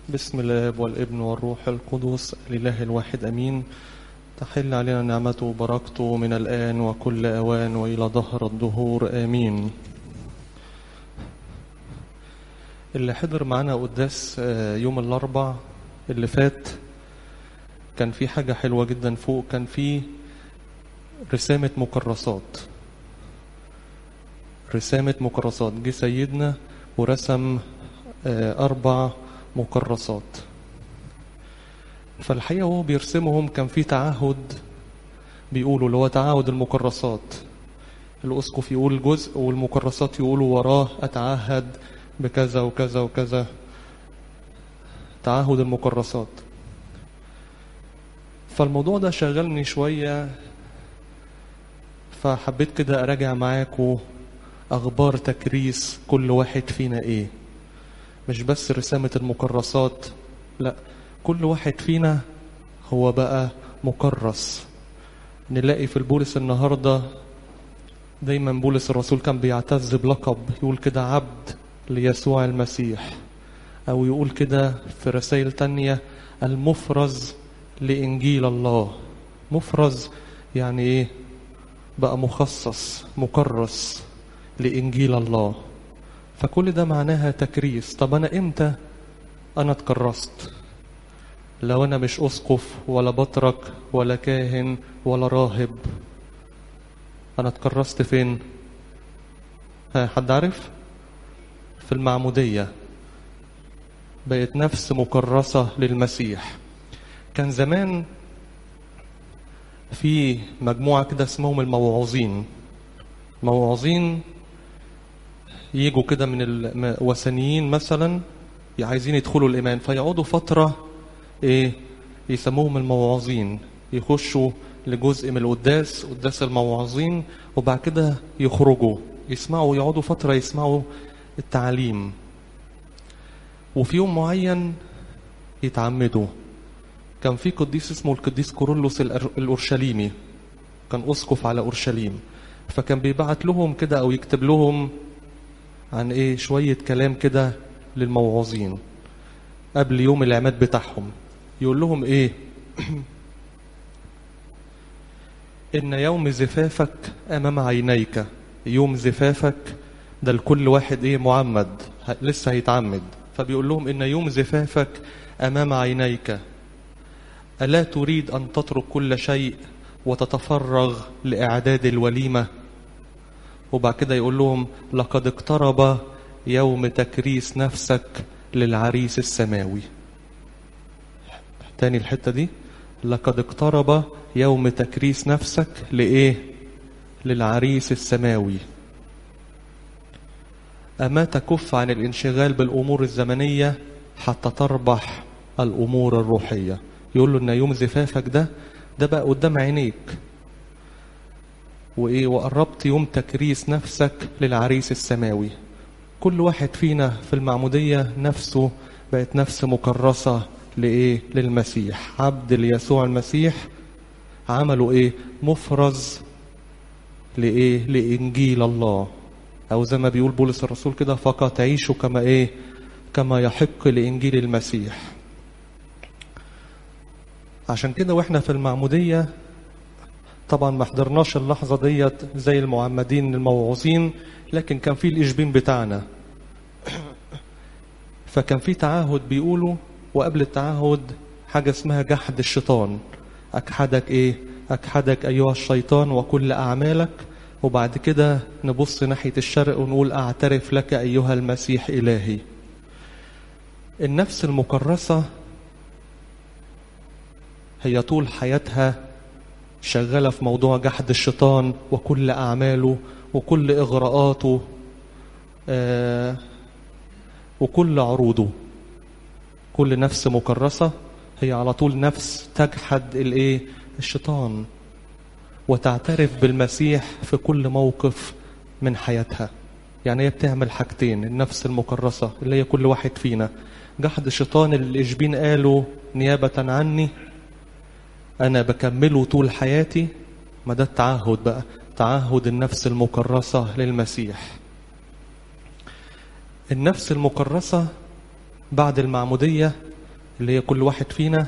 بسم الاب والابن والروح القدس الاله الواحد امين تحل علينا نعمته وبركته من الان وكل اوان والى ظهر الدهور امين اللي حضر معانا قداس آه، يوم الاربع اللي فات كان في حاجه حلوه جدا فوق كان في رسامه مكرسات رسامه مكرسات جه سيدنا ورسم آه، اربع مكرسات فالحقيقه وهو بيرسمهم كان في تعهد بيقولوا اللي هو تعهد المكرسات الاسقف يقول جزء والمكرسات يقولوا وراه اتعهد بكذا وكذا وكذا تعهد المكرسات فالموضوع ده شغلني شويه فحبيت كده اراجع معاكم اخبار تكريس كل واحد فينا ايه مش بس رسامة المكرسات لا كل واحد فينا هو بقى مكرس نلاقي في البولس النهاردة دايما بولس الرسول كان بيعتز بلقب يقول كده عبد ليسوع المسيح أو يقول كده في رسائل تانية المفرز لإنجيل الله مفرز يعني إيه بقى مخصص مكرس لإنجيل الله فكل ده معناها تكريس طب انا امتى انا اتكرست لو انا مش اسقف ولا بطرك ولا كاهن ولا راهب انا اتكرست فين ها حد عارف في المعمودية بقت نفس مكرسة للمسيح كان زمان في مجموعة كده اسمهم الموعوظين موعوظين يجوا كده من الوثنيين مثلا عايزين يدخلوا الإيمان فيقعدوا فترة إيه يسموهم الموعظين يخشوا لجزء من القداس قداس الموعظين وبعد كده يخرجوا يسمعوا يقعدوا فترة يسمعوا التعليم وفي يوم معين يتعمدوا كان في قديس اسمه القديس كورولوس الأر- الأورشليمي كان أسقف على أورشليم فكان بيبعت لهم كده أو يكتب لهم عن ايه شوية كلام كده للموعظين قبل يوم العماد بتاعهم يقول لهم ايه ان يوم زفافك امام عينيك يوم زفافك ده لكل واحد ايه معمد ه- لسه هيتعمد فبيقول لهم ان يوم زفافك امام عينيك الا تريد ان تترك كل شيء وتتفرغ لاعداد الوليمه وبعد كده يقول لهم لقد اقترب يوم تكريس نفسك للعريس السماوي تاني الحتة دي لقد اقترب يوم تكريس نفسك لإيه للعريس السماوي أما تكف عن الانشغال بالأمور الزمنية حتى تربح الأمور الروحية يقول له إن يوم زفافك ده ده بقى قدام عينيك وايه وقربت يوم تكريس نفسك للعريس السماوي كل واحد فينا في المعمودية نفسه بقت نفس مكرسة لإيه للمسيح عبد ليسوع المسيح عملوا إيه مفرز لإيه لإنجيل الله أو زي ما بيقول بولس الرسول كده فقط عيشوا كما إيه كما يحق لإنجيل المسيح عشان كده وإحنا في المعمودية طبعا ما حضرناش اللحظة ديت زي المعمدين الموعوظين لكن كان في الإشبين بتاعنا فكان في تعهد بيقولوا وقبل التعهد حاجة اسمها جحد الشيطان أجحدك إيه أجحدك أيها الشيطان وكل أعمالك وبعد كده نبص ناحية الشرق ونقول أعترف لك أيها المسيح إلهي النفس المكرسة هي طول حياتها شغالة في موضوع جحد الشيطان وكل أعماله وكل إغراءاته آه وكل عروضه كل نفس مكرسة هي على طول نفس تجحد الإيه الشيطان وتعترف بالمسيح في كل موقف من حياتها يعني هي بتعمل حاجتين النفس المكرسة اللي هي كل واحد فينا جحد الشيطان اللي الإشبين قالوا نيابة عني أنا بكمله طول حياتي ما ده التعهد بقى تعهد النفس المكرسة للمسيح النفس المكرسة بعد المعمودية اللي هي كل واحد فينا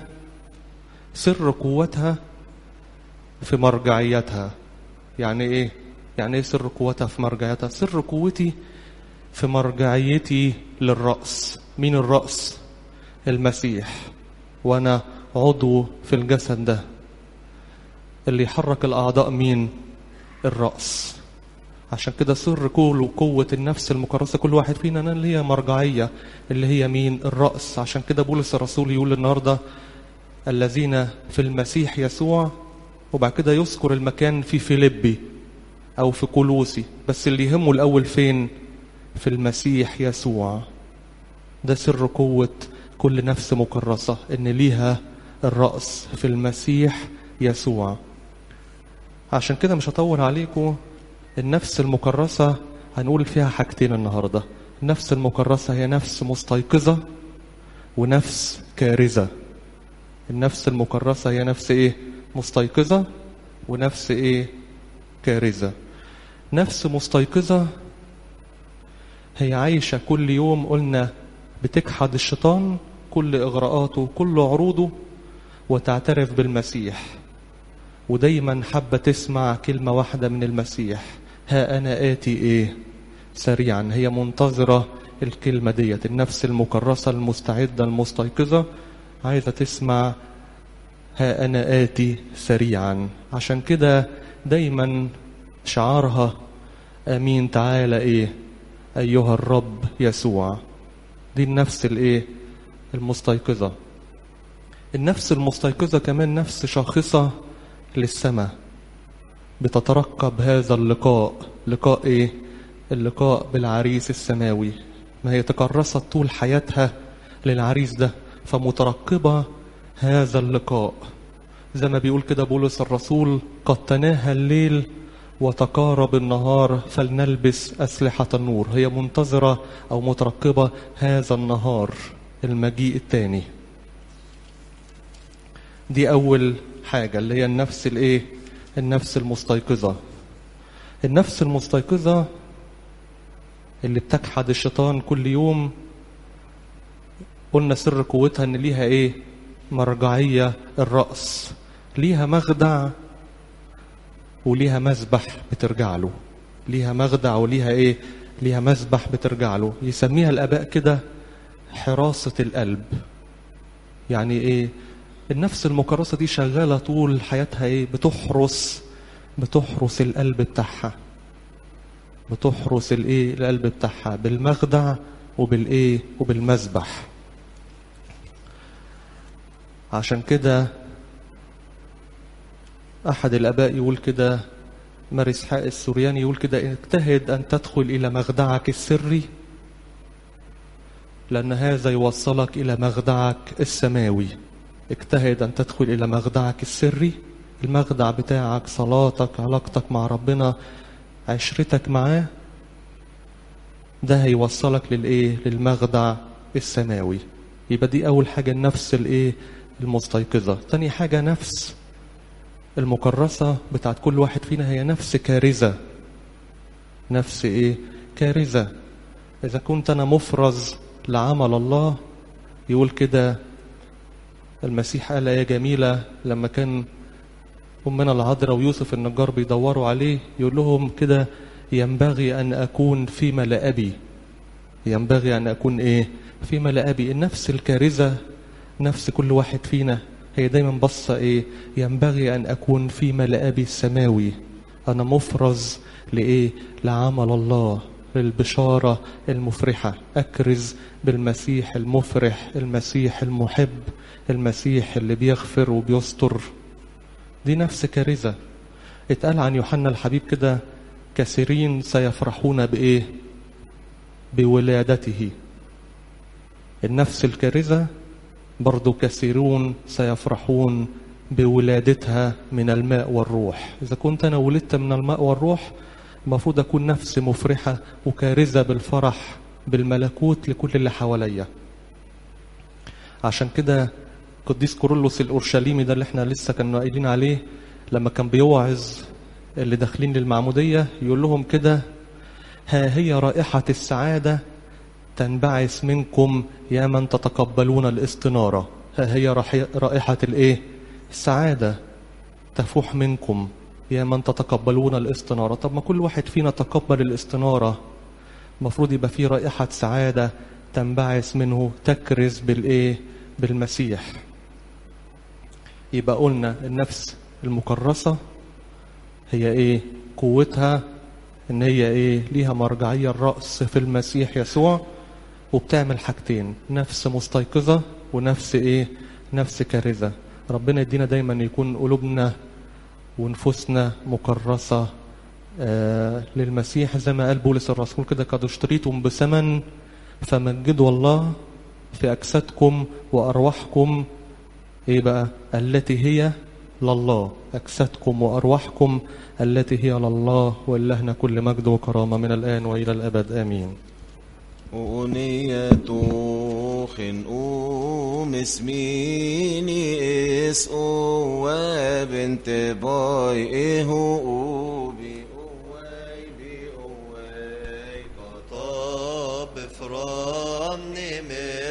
سر قوتها في مرجعيتها يعني ايه يعني ايه سر قوتها في مرجعيتها سر قوتي في مرجعيتي للرأس مين الرأس المسيح وانا عضو في الجسد ده اللي يحرك الاعضاء مين الرأس عشان كده سر كل قوة النفس المكرسة كل واحد فينا اللي هي مرجعية اللي هي مين الرأس عشان كده بولس الرسول يقول النهاردة الذين في المسيح يسوع وبعد كده يذكر المكان في فيليبي أو في كولوسي بس اللي يهمه الأول فين في المسيح يسوع ده سر قوة كل نفس مكرسة إن ليها الرأس في المسيح يسوع عشان كده مش هطول عليكم النفس المكرسة هنقول فيها حاجتين النهاردة النفس المكرسة هي نفس مستيقظة ونفس كارزة النفس المكرسة هي نفس ايه مستيقظة ونفس ايه كارزة نفس مستيقظة هي عايشة كل يوم قلنا بتكحد الشيطان كل إغراءاته كل عروضه وتعترف بالمسيح ودايما حابة تسمع كلمة واحدة من المسيح ها أنا آتي إيه سريعا هي منتظرة الكلمة ديت النفس المكرسة المستعدة المستيقظة عايزة تسمع ها أنا آتي سريعا عشان كده دايما شعارها أمين تعالى إيه أيها الرب يسوع دي النفس الإيه المستيقظة النفس المستيقظة كمان نفس شاخصة للسماء بتترقب هذا اللقاء لقاء ايه اللقاء بالعريس السماوي ما هي تكرست طول حياتها للعريس ده فمترقبة هذا اللقاء زي ما بيقول كده بولس الرسول قد تناهى الليل وتقارب النهار فلنلبس أسلحة النور هي منتظرة أو مترقبة هذا النهار المجيء الثاني دي أول حاجة اللي هي النفس الايه النفس المستيقظة النفس المستيقظة اللي بتجحد الشيطان كل يوم قلنا سر قوتها ان ليها ايه مرجعية الرأس ليها مخدع وليها مسبح بترجع له ليها مخدع وليها ايه ليها مسبح بترجع له يسميها الاباء كده حراسة القلب يعني ايه النفس المكرسة دي شغالة طول حياتها ايه بتحرس بتحرس القلب بتاعها بتحرس الايه القلب بتاعها بالمخدع وبالايه وبالمذبح عشان كده احد الاباء يقول كده ماري اسحاق السورياني يقول كده اجتهد ان تدخل الى مخدعك السري لان هذا يوصلك الى مخدعك السماوي اجتهد أن تدخل إلى مخدعك السري المخدع بتاعك صلاتك علاقتك مع ربنا عشرتك معاه ده هيوصلك للإيه للمخدع السماوي يبقى دي أول حاجة النفس الإيه المستيقظة تاني حاجة نفس المكرسة بتاعت كل واحد فينا هي نفس كارثة نفس إيه كارثة إذا كنت أنا مفرز لعمل الله يقول كده المسيح قال يا جميلة لما كان أمنا العذراء ويوسف النجار بيدوروا عليه يقول لهم كده ينبغي أن أكون في ملا أبي ينبغي أن أكون إيه في ملا أبي النفس الكارثة نفس كل واحد فينا هي دايما بصة إيه ينبغي أن أكون في ملا أبي السماوي أنا مفرز لإيه لعمل الله للبشارة المفرحة أكرز بالمسيح المفرح المسيح المحب المسيح اللي بيغفر وبيستر دي نفس كارثة اتقال عن يوحنا الحبيب كده كثيرين سيفرحون بإيه بولادته النفس الكارثة برضو كثيرون سيفرحون بولادتها من الماء والروح إذا كنت أنا ولدت من الماء والروح المفروض أكون نفس مفرحة وكارثة بالفرح بالملكوت لكل اللي حواليا عشان كده قديس كورولوس الأورشليمي ده اللي احنا لسه كنا قايلين عليه لما كان بيوعظ اللي داخلين للمعمودية يقول لهم كده ها هي رائحة السعادة تنبعث منكم يا من تتقبلون الاستنارة ها هي رحي- رائحة الايه السعادة تفوح منكم يا من تتقبلون الاستنارة طب ما كل واحد فينا تقبل الاستنارة المفروض يبقى فيه رائحة سعادة تنبعث منه تكرز بالايه بالمسيح يبقى قلنا النفس المكرسة هي ايه قوتها ان هي ايه ليها مرجعية الرأس في المسيح يسوع وبتعمل حاجتين نفس مستيقظة ونفس ايه نفس كارثة ربنا يدينا دايما يكون قلوبنا ونفوسنا مكرسة آه للمسيح زي ما قال بولس الرسول كده قد اشتريتم بثمن فمجدوا الله في أجسادكم وأرواحكم إيه بقى التي هي لله أجسادكم وأرواحكم التي هي لله ولهنا كل مجد وكرامة من الآن وإلى الأبد آمين أغنية خنقوم اسميني اس او وبنت باي ايه